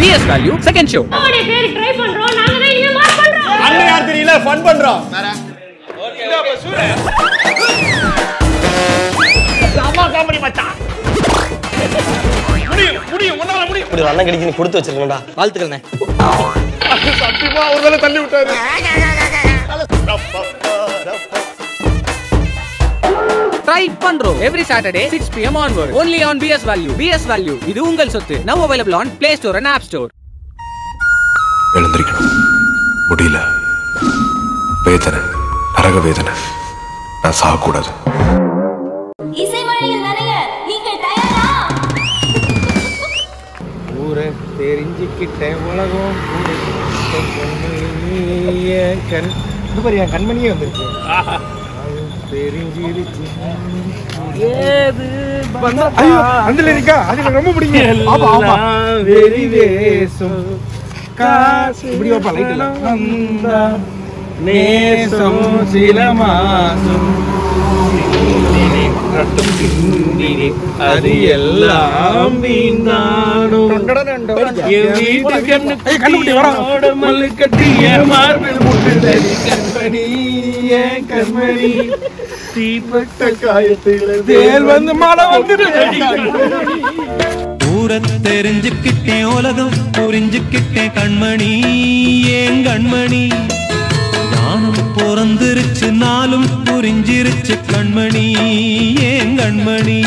PS value second show அவருடைய பேரு try பண்றோம் நாங்க தான் இனிமே மார்க் பண்றோம் அண்ணன் யார் தெரியல ஃபன் பண்றோம் முடியும் முடியும் உன்னால முடியும் இப்படி ஒரு அண்ணன் கிடைக்கு நீ கொடுத்து வச்சிருக்கணும்டா வாழ்த்துக்கள்ண்ணே சத்தியமா ஒரு வேளை தள்ளி விட்டாரு ட்ரை பண்றோம் every Saturday six PM onward only on BS value BS value இது உங்கள் சொத்து now available on play store and app store எழுந்திருக்கணும் முடியல வேதனை நரக வேதனை நான் சாகக்கூடாது இசை மழையில் நனைய நீங்கள் தயாரா ஊரை தெரிஞ்சுக்கிட்டேன் உலகம் கண் இது பாரு என் கண்மணியே வந்துருக்கு தெரிஞ்சிருச்சு ஐயோ அதுல இருக்கா அது எனக்கு ரொம்ப பிடிக்கும் ஆமா ஆமா வெறி வேசும் காசு இப்படி வைப்பா லைட் எல்லாம் நேசம் சில மாசம் ரட்டும் சிந்தினே, அது எல்லாம் வீணாடும். என் வீட்டு கண்ணுக்குட்டியோட மல்லு கட்டிய மார்பில் முட்டுதடி கண்மணி, என் கண்மணி. தீப்பட்ட காயத்தில் தேல் வந்து மழை வந்து ஊரை தெரிஞ்சுக்கிட்டேன் உலகம் புரிஞ்சுக்கிட்டேன் கண்மணி ஏன் கண்மணி ஞானம் பிறந்திருச்சு நாளும் புரிஞ்சிருச்சு கண்மணி ஏன் கண்மணி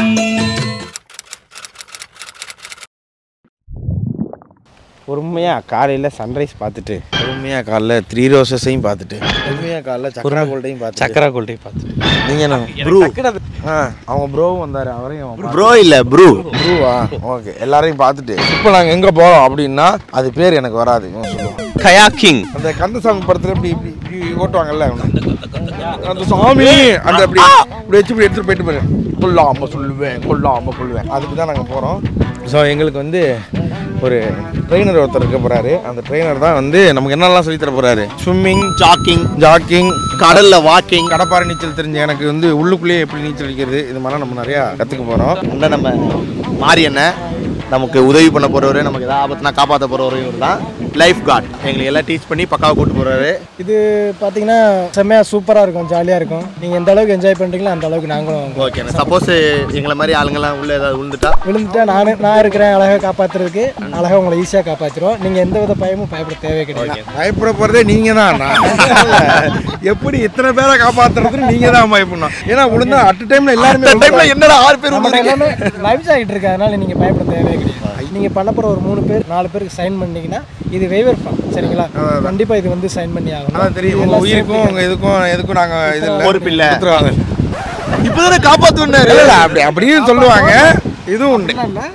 பொறுமையாக காலையில் சன்ரைஸ் பார்த்துட்டு பொறுமையாக காலைல த்ரீ ரோசஸையும் பார்த்துட்டு பொறுமையாக காலைல சக்கரா கோல்டையும் பார்த்து சக்கரா கொள்கை பார்த்துட்டு நீங்கள் ப்ரூ ஆ அவங்க ப்ரோவும் வந்தார் அவரையும் ப்ரோ இல்ல ப்ரூ ப்ரூவா ஓகே எல்லாரையும் பார்த்துட்டு இப்போ நாங்கள் எங்கே போகிறோம் அப்படின்னா அது பேர் எனக்கு வராது இவன் சொல்லுவான் கயாக்கிங் அந்த கந்தசாமி படத்தில் இப்படி இப்படி இப்படி ஓட்டுவாங்கல்ல அந்த சாமி அந்த அப்படி இப்படி வச்சு இப்படி எடுத்துகிட்டு போயிட்டு பாரு கொல்லாம சொல்லுவேன் கொல்லாம கொள்வேன் அதுக்கு தான் நாங்கள் போகிறோம் ஸோ எங்களுக்கு வந்து ஒரு ட்ரெயினர் ஒருத்தர் இருக்க போறாரு அந்த ட்ரெயினர் தான் வந்து நமக்கு என்னெல்லாம் சொல்லி தர போறாரு ஸ்விம்மிங் ஜாக்கிங் ஜாக்கிங் கடல்ல வாக்கிங் கடப்பாறை நீச்சல் தெரிஞ்ச எனக்கு வந்து உள்ளுக்குள்ளேயே எப்படி நீச்சல் அடிக்கிறது இது மாதிரிலாம் நம்ம நிறையா கற்றுக்க போகிறோம் இன்னும் நம்ம மாறி என்ன நமக்கு உதவி பண்ண போறவரு நமக்கு ஏதாவது ஆபத்துனா காப்பாற்ற போறவரும் இவர் தான் லைஃப் கார்டு எங்களுக்கு எல்லாம் டீச் பண்ணி பக்காவை கூட்டு போறாரு இது பார்த்தீங்கன்னா செம்மையாக சூப்பராக இருக்கும் ஜாலியாக இருக்கும் நீங்கள் எந்த அளவுக்கு என்ஜாய் பண்ணுறீங்களோ அந்த அளவுக்கு நாங்களும் ஓகே சப்போஸ் எங்களை மாதிரி ஆளுங்கெல்லாம் உள்ள ஏதாவது விழுந்துட்டா விழுந்துட்டா நான் நான் இருக்கிறேன் அழகாக காப்பாற்றுறதுக்கு அழகாக உங்களை ஈஸியாக காப்பாற்றிடுவோம் நீங்கள் எந்த வித பயமும் பயப்பட தேவையே கிடையாது பயப்பட போகிறதே நீங்கள் தான் எப்படி இத்தனை பேரை காப்பாற்றுறதுன்னு நீங்கள் தான் பயப்படணும் ஏன்னா விழுந்தா அட் டைமில் எல்லாருமே டைம்ல என்னடா ஆறு பேர் நம்மகிட்ட விழுந்துருக்கீங்க? எல்லாமே லைவ்ஸ் ஆகிட்டு இருக்கு அதனால நீங்கள் பயப்பட தேவையே கிடையாது நீங்கள் பண்ண போகிற ஒரு மூணு பேர் நாலு பேருக்கு சைன் பண்ணீங்கன்னா இது வேவர் ஃபார்ம் சரிங்களா கண்டிப்பாக இது வந்து சைன் பண்ணி ஆகணும் அதான் தெரியும் உங்க உயிருக்கும் உங்க இதுக்கும் எதுக்கும் நாங்க இது இல்ல பொறுப்பு இல்ல. கொடுத்துருவாங்க இப்பதானே காப்பாத்துனாரு இல்ல இல்ல அப்படி அப்படியும் சொல்லுவாங்க இதுவும் உண்டு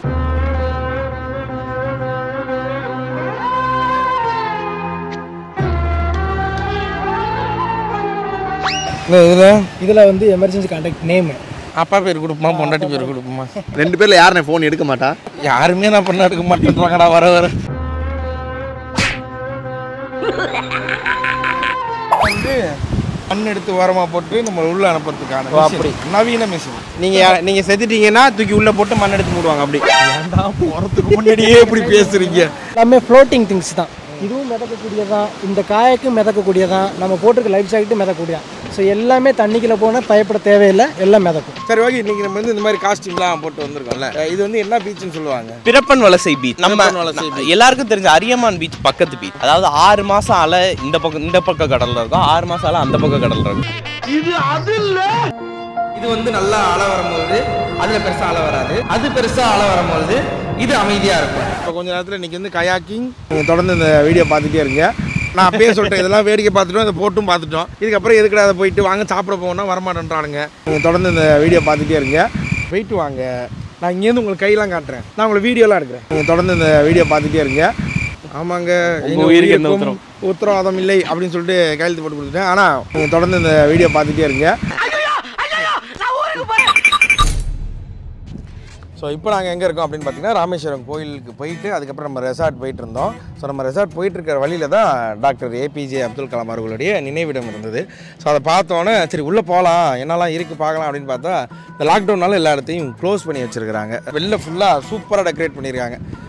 இல்ல, இதுல இதில் வந்து எமர்ஜென்சி கான்டாக்ட் நேமு அப்பா பேர் கொடுப்போமா பொண்டாட்டி பேர் கொடுப்போமா ரெண்டு பேர்ல யாருனே ஃபோன் எடுக்க மாட்டா யாருமே நான் பண்ண எடுக்க மாட்டேன்றாங்கடா வர வர வந்து மண் எடுத்து ஓரமா போட்டு நம்ம உள்ள அனுப்புறதுக்கான ஓ, machine. அப்படி. நவீன மிஷின் நீங்க யா- நீங்க செத்துட்டீங்கன்னா தூக்கி உள்ள போட்டு மண் எடுத்து மூடுவாங்க அப்படி போறதுக்கு முன்னாடியே இப்படி பேசுறீங்க எல்லாமே ஃப்ளோட்டிங் திங்ஸ் தான் இதுவும் மிதக்கக்கூடியதான் இந்த காயக்கும் மிதக்கக்கூடியதான் நம்ம போட்டிருக்க லைஃப் ஜாக்கெட்டும் மிதக்கக்கூடியதான் ஸோ எல்லாமே தண்ணிக்குள்ள போனால் பயப்பட தேவையில்லை எல்லாம் மிதக்கும் சரி ஓகே இன்னைக்கு நம்ம வந்து இந்த மாதிரி காஸ்டியூம்லாம் போட்டு வந்திருக்கோம்ல இது வந்து என்ன பீச்னு சொல்லுவாங்க பிறப்பன் வலசை பீச் நம்ம பிறப்பன் வலசை beach. எல்லாருக்கும் தெரிஞ்ச அரியமான் பீச் பக்கத்து பீச் அதாவது ஆறு மாசம் அலை இந்த பக்கம் இந்த பக்கம் கடல்ல இருக்கும் ஆறு மாசம் அலை அந்த பக்கம் கடல்ல இருக்கும் இது வந்து நல்லா அலை வரும்போது அதுல பெருசா அலை வராது அது பெருசா அலை வரும்போது இது அமைதியா இருக்கும் இப்போ கொஞ்ச நேரத்தில் இன்னைக்கு வந்து கயாக்கிங் நீங்கள் தொடர்ந்து இந்த வீடியோ பார்த்துட்டே இருங்க நான் அப்பயே சொல்லிட்டேன் இதெல்லாம் வேடிக்கை பார்த்துட்டோம் இதை போட்டும் பார்த்துட்டோம் இதுக்கப்புறம் எதுக்குடா அதை போயிட்டு வாங்க சாப்பிட போகணும் வரமாட்டேன்றானுங்க நீங்கள் தொடர்ந்து இந்த வீடியோ பார்த்துட்டே இருங்க போயிட்டு வாங்க நான் இங்கேருந்து உங்களுக்கு கையெல்லாம் காட்டுறேன் நான் உங்களை வீடியோலாம் எடுக்கிறேன் நீங்கள் தொடர்ந்து இந்த வீடியோ பார்த்துட்டே இருங்க ஆமாங்க எங்க உயிருக்கு எந்த உயிருக்கும் உத்தரவாதம் இல்லை அப்படின்னு சொல்லிட்டு கையெழுத்து போட்டு கொடுத்துட்டேன் ஆனால் நீங்கள் தொடர்ந்து இந்த வீடியோ பார்த்துட்டே இருங்க ஸோ இப்போ நாங்கள் எங்கே இருக்கோம் அப்படின்னு பார்த்தீங்கன்னா ராமேஸ்வரம் கோயிலுக்கு போயிட்டு அதுக்கப்புறம் நம்ம ரெசார்ட் போயிட்டு இருந்தோம் ஸோ நம்ம ரெசார்ட் போயிட்டு இருக்கிற வழியில தான் டாக்டர் ஏபிஜே அப்துல் கலாம் அவர்களுடைய நினைவிடம் இருந்தது ஸோ அதை பார்த்தோன்னே சரி உள்ளே போகலாம் என்னெல்லாம் இருக்குது பார்க்கலாம் அப்படின்னு பார்த்தா இந்த லாக்டவுனால எல்லா இடத்தையும் க்ளோஸ் பண்ணி வச்சிருக்கிறாங்க வெளில ஃபுல்லாக சூப்பராக டெக்கரேட் பண்ணியிருக்காங்க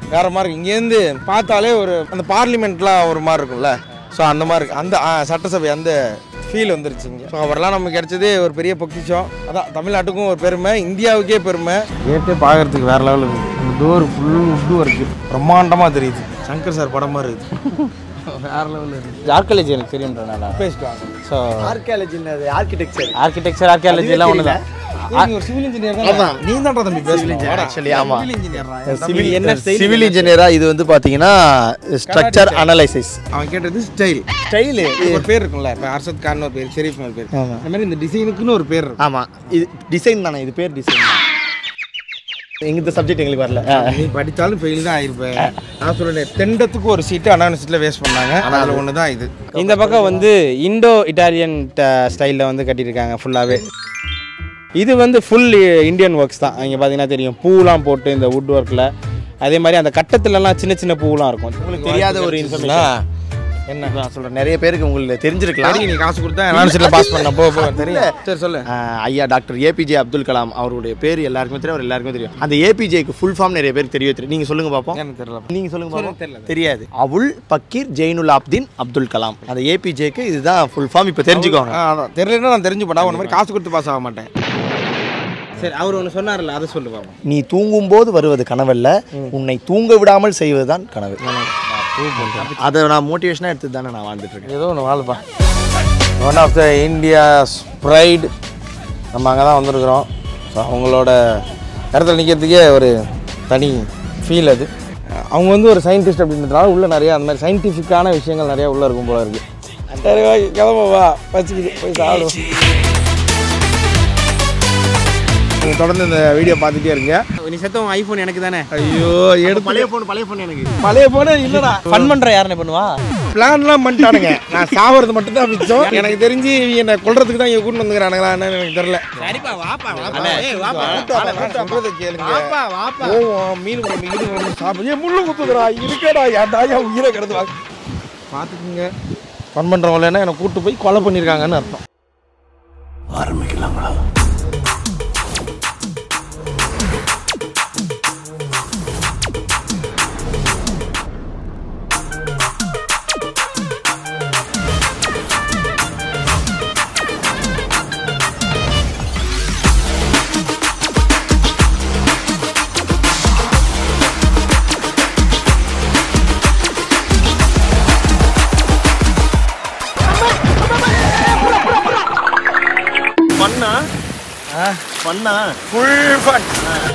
வேற மாதிரி இருக்கு இங்கேருந்து பார்த்தாலே ஒரு அந்த பார்லிமெண்ட்லாம் ஒரு மாதிரி இருக்கும்ல ஸோ அந்த மாதிரி இருக்கு அந்த ஆ, சட்டசபை அந்த ஃபீல் வந்துருச்சு இங்கே ஸோ அவரெல்லாம் நமக்கு கிடைச்சதே ஒரு பெரிய பொக்கிஷம் அதான் தமிழ்நாட்டுக்கும் ஒரு பெருமை இந்தியாவுக்கே பெருமை கேட்டே பார்க்கறதுக்கு வேற லெவலில் இருக்குது அந்த டோர் ஃபுல் உட்டு இருக்குது பிரம்மாண்டமாக தெரியுது சங்கர் சார் படம் மாதிரி இருக்குது வேற லெவலில் இருக்குது ஆர்கியாலஜி எனக்கு தெரியுன்றனால பேசிட்டு so archaeology architecture architecture archaeology எல்லாம் ஒன்று தான் ஒரு சிவில் இன்ஜினியர் தான் நீ தான்டா தம்பி பேசணும் ஆக்சுவலி ஆமா சிவில் இன்ஜினியர் சிவில் என்ன style? சிவில் இன்ஜினியரா இது வந்து பாத்தீங்கன்னா ஸ்ட்ரக்சர் அனலைசிஸ் அவன் கேட்டது ஸ்டைல் ஸ்டைலு ஒரு பேர் இருக்கும்ல இப்போ அர்ஷத் கான் ஒரு பேர் ஷெரீஃப்னு ஒரு பேர் அந்த மாதிரி இந்த டிசைனுக்குன்னு ஒரு பேர் இருக்கும் ஆமா இது டிசைன் தானே இது பேர் டிசைன் எங்க சப்ஜெக்ட் எங்களுக்கு வரல நீ படித்தாலும் ஃபெயில் தான் ஆயிருப்பேன் நான் சொல்றேன் தெண்டத்துக்கு ஒரு சீட்டு அனானிசிட்டில் வேஸ்ட் பண்ணாங்க அதில் ஒன்று தான் இது இந்த பக்கம் வந்து இண்டோ இட்டாலியன் ஸ்டைலில் வந்து கட்டியிருக்காங்க ஃபுல்லாகவே இது வந்து ஃபுல் இந்தியன் ஒர்க்ஸ் தான் இங்கே பார்த்தீங்கன்னா தெரியும் பூலாம் போட்டு இந்த வுட் ஒர்க்கில் அதே மாதிரி அந்த கட்டத்துலலாம் சின்ன சின்ன பூலாம் இருக்கும் உங்களுக்கு தெரியாத ஒரு இன்ஃபர்மேஷன் என்ன நான் சொல்றேன் நிறைய பேருக்கு உங்களுக்கு தெரிஞ்சிருக்கலாம் சரி நீ காசு கொடுத்தா அனானிசிட்டில் பாஸ் பண்ண போ போ தெரியும் சரி சொல்லு ஆஹ் ஐயா டாக்டர் ஏபிஜே அப்துல் கலாம் அவருடைய பேர் எல்லாருக்குமே தெரியும் அவர் எல்லாருக்குமே தெரியும் அந்த ஏபிஜேக்கு ஃபுல் ஃபார்ம் நிறைய பேருக்கு தெரியவே தெரியும் நீங்க சொல்லுங்க பாப்போம் எனக்கு தெரியல நீங்க சொல்லுங்க பாப்போம் தெரியாது அவுல் பக்கீர் ஜெயினுல் ஆப்தீன் அப்துல் கலாம் அந்த ஏபிஜேக்கு இதுதான் ஃபுல் ஃபார்ம் இப்போ தெரிஞ்சுக்கோங்க ஆ அதான் தெரியலன்னா நான் தெரிஞ்சு போட்டா உன்ன மாதிரி காசு கொடுத்து பாஸ் ஆக மாட்டேன் சரி அவர் ஒன்று சொன்னார்ல அதை சொல்லு பாப்போம் நீ தூங்கும்போது வருவது கனவல்ல உன்னை தூங்க விடாமல் செய்வதுதான் கனவு அதை நான் மோட்டிவேஷனாக எடுத்து தானே நான் வாழ்ந்துட்டு இருக்கேன் ஏதோ ஒன்று வாழ்ப்பா one of the India's pride நம்ம அங்கே தான் வந்திருக்கிறோம் ஸோ அவங்களோட இடத்துல நிற்கிறதுக்கே ஒரு தனி ஃபீல் அது அவங்க வந்து ஒரு சயின்டிஸ்ட் அப்படின்றதுனால உள்ள நிறைய அந்த மாதிரி சயின்டிஃபிக்கான விஷயங்கள் நிறைய உள்ளே இருக்கும் போல இருக்கு சரி வா கிளம்ப வா வச்சுக்கிது போய் சாப்பிடுவோம் நீங்கள் தொடர்ந்து இந்த வீடியோ பார்த்துட்டே இருங்க நீ செத்தவன் ஐஃபோன் எனக்கு தானே ஐயோ எடுத்து பழைய ஃபோன் பழைய ஃபோன் எனக்கு பழைய போனே இல்லைடா ஃபன் பண்ணுற யாருன்னு பண்ணுவா பிளான்லாம் பண்ணிட்டானுங்க நான் சாவறது மட்டும் தான் மிச்சம் எனக்கு தெரிஞ்சு இவங்க என்ன கொல்றதுக்கு தான் இங்க கூட்டு வந்துக்கிறானுங்களா என்னன்னு எனக்கு தெரியல சரிப்பா வாப்பா சொல்றதை கேளுங்க போவோம் மீன் குழம்பு மீன் குழம்பு சாப்பிடு ஏன் முள்ளு குத்துக்கிறா இருக்கடா ஏன்டா என் உயிரை கிடந்து வாங்க பார்த்துக்குங்க ஃபன் பண்ணுறவங்கள என்ன என்னை கூட்டு போய் கொலை பண்ணியிருக்காங்கன்னு அர்த்தம் ஆரம்பிக்கலாங்களா பண்ணா பண்ணா ஃபுல் ஃபன்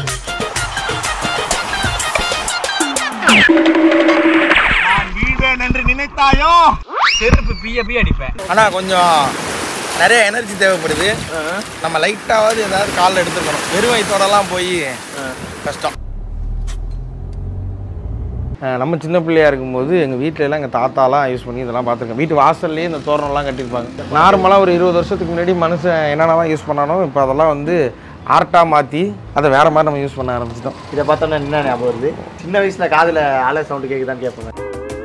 என்று நினைத்தாயோ செருப்பு பிய பிய அடிப்பேன் ஆனால் கொஞ்சம் நிறைய எனர்ஜி தேவைப்படுது நம்ம லைட்டாவது ஏதாவது காலில் எடுத்துக்கணும் வெறும் வயிற்றோடலாம் போய் கஷ்டம் நம்ம சின்ன பிள்ளையா இருக்கும்போது எங்கள் வீட்டில எல்லாம் எங்கள் தாத்தாலாம் யூஸ் பண்ணி இதெல்லாம் பார்த்துருக்கேன் வீட்டு வாசல்லே இந்த தோரணம்லாம் கட்டியிருப்பாங்க நார்மலாக ஒரு இருபது வருஷத்துக்கு முன்னாடி மனுஷன் என்னென்னலாம் யூஸ் பண்ணானோ இப்போ அதெல்லாம் வந்து ஆர்ட்டாக மாற்றி அதை வேற மாதிரி நம்ம யூஸ் பண்ண ஆரம்பிச்சிட்டோம் இதை பார்த்தோன்னா என்ன ஞாபகம் வருது சின்ன வயசுல காதுல ஆலை சவுண்டு கேக்குதான்னு கேட்பாங்க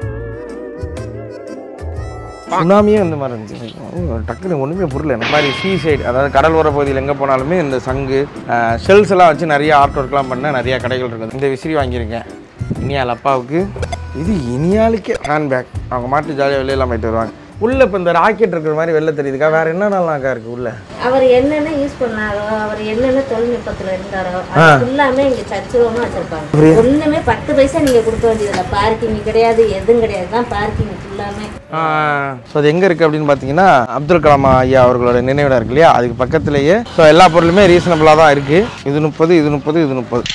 சுனாமியே இந்த மாதிரி இருந்துச்சு ஓ, டக்குனு ஒன்றுமே புரியல இந்த மாதிரி சீ சைடு அதாவது கடல் ஓர பகுதியில் எங்கே போனாலுமே இந்த சங்கு ஷெல்ஸ் எல்லாம் வச்சு நிறைய ஆர்ட் ஒர்க்லாம் பண்ண நிறைய கடைகள் இருக்குது இந்த விசிறி வாங்கியிருக்கேன் இனியால் அப்பாவுக்கு இது இனியாளுக்கே ஹேண்ட்பேக் அவங்க மாட்டு ஜாலியாக வெளியெல்லாம் போயிட்டு வருவாங்க உள்ள இப்போ இந்த ராக்கெட் இருக்கிற மாதிரி வெளில தெரியுதுக்கா வேற என்னென்னலாம்க்கா இருக்கு உள்ள அவர் என்னென்ன யூஸ் பண்ணாரோ அவர் என்னென்ன தொழில்நுட்பத்துல இருந்தாரோ ஆ. அது ஃபுல்லாமே இங்க சச்சுரமா வச்சிருப்பாங்க ஒண்ணுமே பத்து பைசா நீங்க கொடுக்க வேண்டியதில்ல பார்க்கிங் கிடையாது எதுவும் கிடையாது தான் பார்க்கிங் ஃபுல்லாமே ஸோ அது எங்கே இருக்குது அப்படின்னு பார்த்தீங்கன்னா அப்துல் கலாம் ஐயா அவர்களோட நினைவிடம் இருக்கு இல்லையா அதுக்கு பக்கத்துலேயே ஸோ எல்லா பொருளுமே ரீசனபிளாக தான் இருக்குது இது முப்பது இது முப்பது இது முப்பது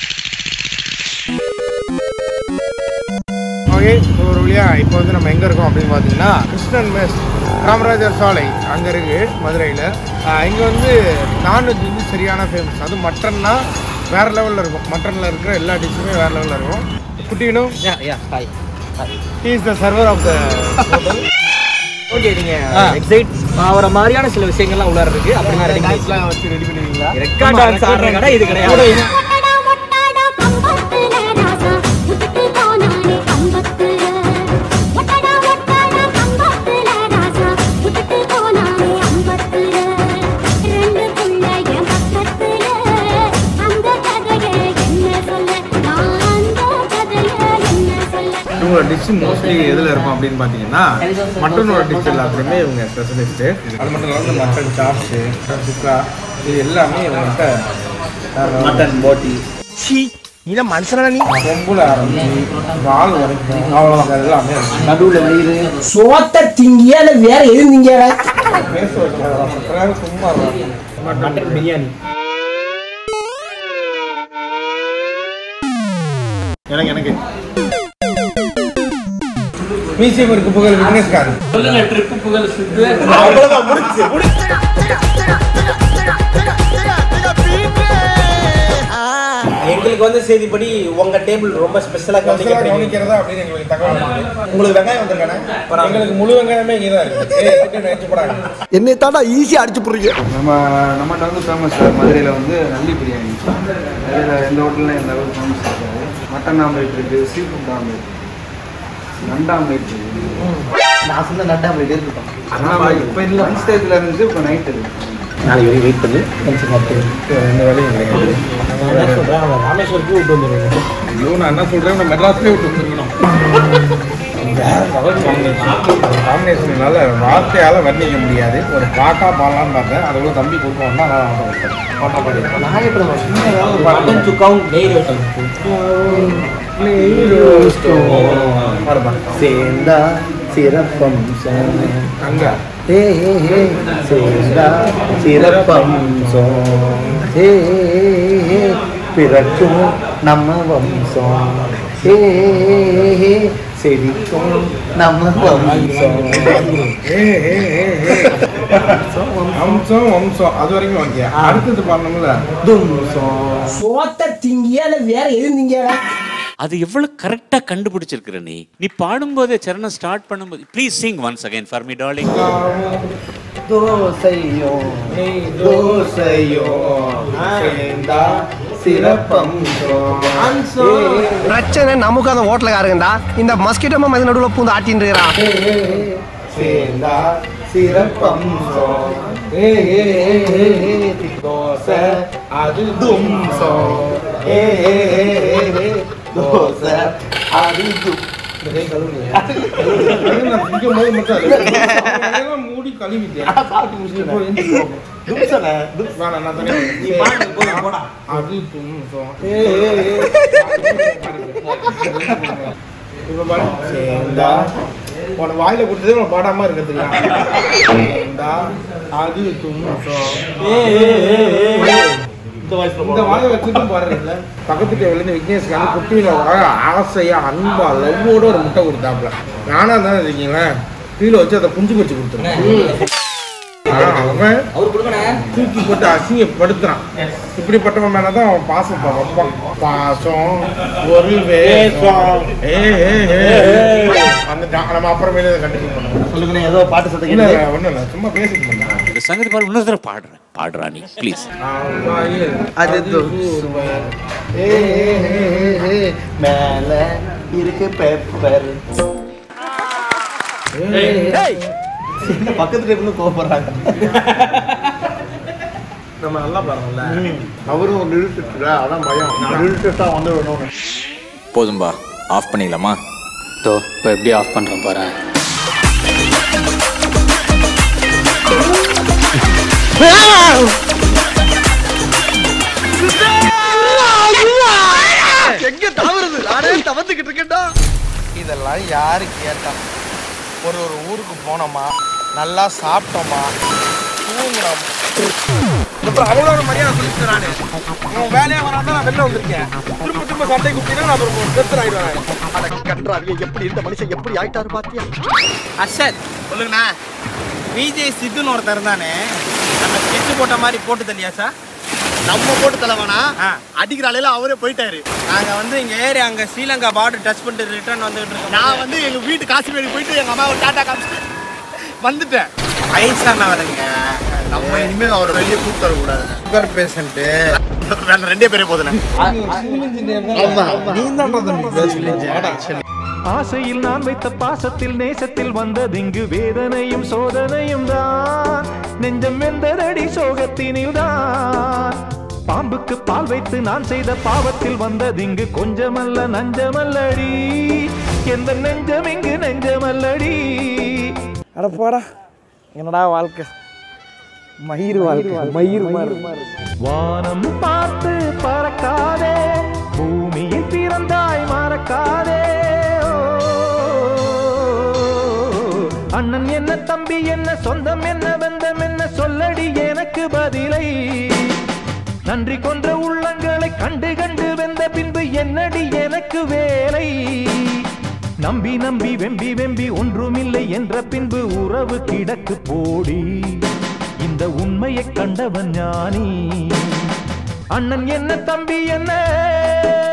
ஓகே ஒரு வழியா இப்போ வந்து நம்ம எங்கே இருக்கோம் அப்படின்னு பார்த்தீங்கன்னா கிருஷ்ணன் மெஸ் காமராஜர் சாலை அங்கே இருக்குது மதுரையில் இங்கே வந்து நான்வெஜ் வந்து சரியான ஃபேமஸ் அது மட்டன்னா வேறு லெவலில் இருக்கும் மட்டனில் இருக்கிற எல்லா டிஷ்ஷுமே வேறு லெவலில் இருக்கும் குட்டினும் yeah yeah hi he is the server of the hotel okay நீங்க எக்ஸைட் ஆகிற மாதிரியான சில விஷயங்கள்லாம் உள்ளார இருக்கு அப்படி நான் ரெடி பண்ணி வச்சு ரெடி பண்ணுவீங்களா ரெக்கார்ட் டான்ஸ் ஆடுற கடை இது கிடையாது அந்த கதையை என்ன சொல்ல நான் அந்த கதையை இவங்களோட டிஷ் மோஸ்ட்லி எதில் இருக்கும் அப்படின்னு பார்த்தீங்கன்னா மட்டனோட டிஷ் எல்லாத்துலேயுமே இவங்க ஸ்பெஷலிஸ்ட்டு அது மட்டும் இல்லாமல் மட்டன் சாப்ஸு சுக்கா இது எல்லாமே இவங்கள்ட்ட மட்டன் போட்டி இதை மனுஷனா நீ கொம்புல ஆரம்பிச்சு வால் வரைக்கும் அவ்வளோதான் எல்லாமே நடுவுல வயிறு சோத்த திங்கியா இல்ல வேற எது திங்கியா பேச வைக்கிறாங்க சும்மா மட்டன் பிரியாணி எனக்கு எனக்கு மியூசியம் இருக்கு புகழ் விக்னேஷ்காரன் சொல்லுங்க ட்ரிப்பு புகழ் சித்து அவ்வளவுதான் முடிச்சு எங்களுக்கு வந்து செய்திப்படி உங்க டேபிள் ரொம்ப ஸ்பெஷலா கவனிக்கப்படுகிறது கவனிக்கிறதா அப்படின்னு எங்களுக்கு தகவல் இருக்கு. உங்களுக்கு வெங்காயம் வந்திருக்கானே எங்களுக்கு முழு வெங்காயமே இங்கே தான் இருக்கு ஏய், சிக்கன் நினைச்சு போடாங்க என்னை தாண்டா ஈஸியா அடிச்சு போடுறீங்க நம்ம நம்மகிட்ட வந்து ஃபேமஸ் மதுரையில் வந்து நல்லி பிரியாணி மதுரையில் எந்த ஹோட்டலில் எந்த அளவுக்கு ஃபேமஸ் இருக்காது மட்டன் ஆம்லேட் இருக்குது சீ ஃபுட் ஆம்லேட் நண்டு ஆம்லேட் இருக்குது நான் சொன்ன நட்டா போயிட்டு இருக்கட்டும் ஆனால் இப்போ இல்லை லஞ்ச் டேத்தில் இருந்துச்சு இப்போ நைட் இருக்கு நாளைக்கு வரைக்கும் வெயிட் பண்ணி கொஞ்சம் சாப்பிட்டு ரெண்டு வேலையும் கிடையாது என்ன சொல்றேன் அவன் ராமேஸ்வரத்துக்கு விட்டு வந்துருக்கேன் ஐயோ நான் என்ன சொல்றேன் நான் மெட்ராஸ்லேயே விட்டு வந்துருக்கணும் காம்பினேஷனால வார்த்தையால வர்ணிக்க முடியாது ஒரு பாட்டா பாடலான்னு பார்த்தேன் அதுக்குள்ள தம்பி கொடுக்கணும்னா நான் ஆசைப்பட்டேன். பாட்டா பாடி நான் எப்படி சும்மா ஏதாவது ஒரு மட்டன் சுக்காவும் நெய் ரோட்டம் சேர்ந்தா சிறப்பம் அங்க ஹே ஹே ஹே சேர்ந்தா சிறப்பம் ஹே ஹே ஹே ஹே பிறக்கும் நம்ம வம்சம் ஹே ஹே ஹே ஹே செழிக்கும் நம்ம வம்சம் ஏ ஏ ஏ ஏ வம்சம் வம்சம் அது வரைக்கும் ஓகே அடுத்தது பண்ணணும்ல தும்சம் சோத்த திங்கியா இல்ல வேற எது திங்கியா அது எவ்வளவு கரெக்டா கண்டுபிடிச்சிருக்கிற நீ நீ பாடும்போதே சரணம் ஸ்டார்ட் பண்ணும்போது please sing once again for me darling தோசையோ நெய் தோசையோ சேர்ந்தா சிறப்பம் பிரச்சனை நமக்கு அந்த ஹோட்டலுக்காரங்கடா இந்த மஸ்கிட்டோ மது நடுவில் பூந்து ஆட்டின்னு இருக்கிறான் சேர்ந்தா சிறப்பம் ஏ ஏ ஏ ஏ ஏ தோசை அது தும்சம் ஏ ஏ ஏ ஏ ஏ தோசை அது தும் நான் திங்கும் போது மட்டும் அது எல்லாம் மூடி கழுவிட்டேன் இப்போ எந்திரிச்சு போ. வேணாம், நான் தனியா வரேன். அது தும்சம். இப்ப பாரு. சேர்ந்தா உன வாயில கொடுத்ததே உனக்கு பாடாம இருக்கிறதுக்கு சேர்ந்தா அது தும்சம் இந்த வாயை வச்சுட்டு பாருங்க பக்கத்து டேபிள்ல விக்னேஷ்க்கு வந்து குட்டியில ஆசையா அன்பா லவ்வோட ஒரு முட்டை கொடுத்தாப்புல நானா தானே இருக்கீங்களேன் கீழே வச்சு அதை குஞ்சு வச்சு கொடுத்துருவேன் ஆனா அவன் தூக்கி போட்டு அசிங்கப்படுத்துறான் இப்படிப்பட்டவன் மேலதான் அவன் பாசம் வைப்பான் பாசம் ஒரு வேஷம் ஏ ஏ ஏ ஏ. வந்துட்டான் நம்ம அப்புறமேலே இதை கண்டினியூ பண்ணுவோம் சொல்லுங்க ஏதோ பாட்டு சத்தம் இல்ல கேட்குது. இல்ல, ஒண்ணும் இல்ல சும்மா பேசிட்டு பண்ணேன் இந்த சங்கதி பாடு இன்னொரு தடவை பாடுறேன் பாடுறா நீ ப்ளீஸ் அது தும்சம். ஏ ஏ ஏ ஏ ஏ மேல இருக்கு பெப்பர் இந்த பக்கத்து டேபிள் கோவப்படுறாங்க நம்ம நல்லா பாருங்கல்ல அவரும் ஒரு நிறுத்திட்டு அதான் பயம் நிறுத்திட்டா வந்து விடணும் போதும்பா ஆஃப் பண்ணிக்கலாமா தோ இப்போ எப்படி ஆஃப் பண்ணுறேன் பாரு எங்க தவறுது நானே தவத்துக்கிட்டு இருக்கேன்டா இதெல்லாம் யாரு கேட்டா ஒரு ஒரு ஊருக்கு போனோமா நல்லா சாப்பிட்டோமா தூங்கினோம் அப்புறம் அவ்வளோ மரியாதை சொல்லிட்டு நானு உன் வேலையா வராதான் நான் வெளில வந்திருக்கேன் திரும்ப திரும்ப சண்டை குட்டினா நான் அப்புறம் கெத்து ஆயிடுவேன் கன்றாவிய எப்படி இந்த மனுஷன் எப்படி ஆயிட்டாரு பாத்தியா அர்ஷத் சொல்லுங்கண்ணா விஜய் சித்துன்னு ஒருத்தர் இருந்தானே நம்ம ஸ்கெட்ச் போட்ட மாதிரி போட்டு தள்ளியா சார் நம்ம போட்டு தலைவானா அடிக்கிற அலையில அவரே போயிட்டாரு நாங்க வந்து இங்க ஏறி அங்க ஸ்ரீலங்கா பார்டர் டச் பண்ணிட்டு ரிட்டர்ன் வந்துட்டு இருக்கோம் நான் வந்து எங்க வீட்டு காசிமேடு போயிட்டு எங்க அம்மாவை டாட்டா காமிச்சிட்டு வந்துட்டேன் வயசானவருங்க நம்ம இனிமேல் அவரை வெளியே கூப்பிட்டு வரக்கூடாது சுகர் பேஷண்ட்டு வேண்டாம் ரெண்டே பேரே போதுனே நீ தான் ஆசையில் நான் வைத்த பாசத்தில் நேசத்தில் வந்ததிங்கு வேதனையும் சோதனையும் தான் நெஞ்சம் வெந்ததடி சோகத்தினில் தான் பாம்புக்கு பால் வைத்து நான் செய்த பாவத்தில் வந்ததிங்கு கொஞ்சமல்ல நஞ்சமல்லடி எந்த நெஞ்சம் இங்கு நெஞ்சமல்லடி அடப்பாடா என்னடா வாழ்க்கை மயிர் வாழ்க்கை மயிர் மாதிரி வானம் பார்த்து பறக்காதே பூமியில் பிறந்தாய் மறக்காதே ஓ, அண்ணன் என்ன தம்பி என்ன சொந்தம் என்ன பந்தம் என்ன சொல்லடி எனக்கு பதிலை நன்றி கொன்ற உள்ளங்களை கண்டு கண்டு வெந்த பின்பு என்னடி எனக்கு வேலை நம்பி நம்பி வெம்பி வெம்பி ஒன்றுமில்லை என்ற பின்பு உறவு கிடக்கு போடி இந்த உண்மையை கண்டவன் ஞானி அண்ணன் என்ன தம்பி என்ன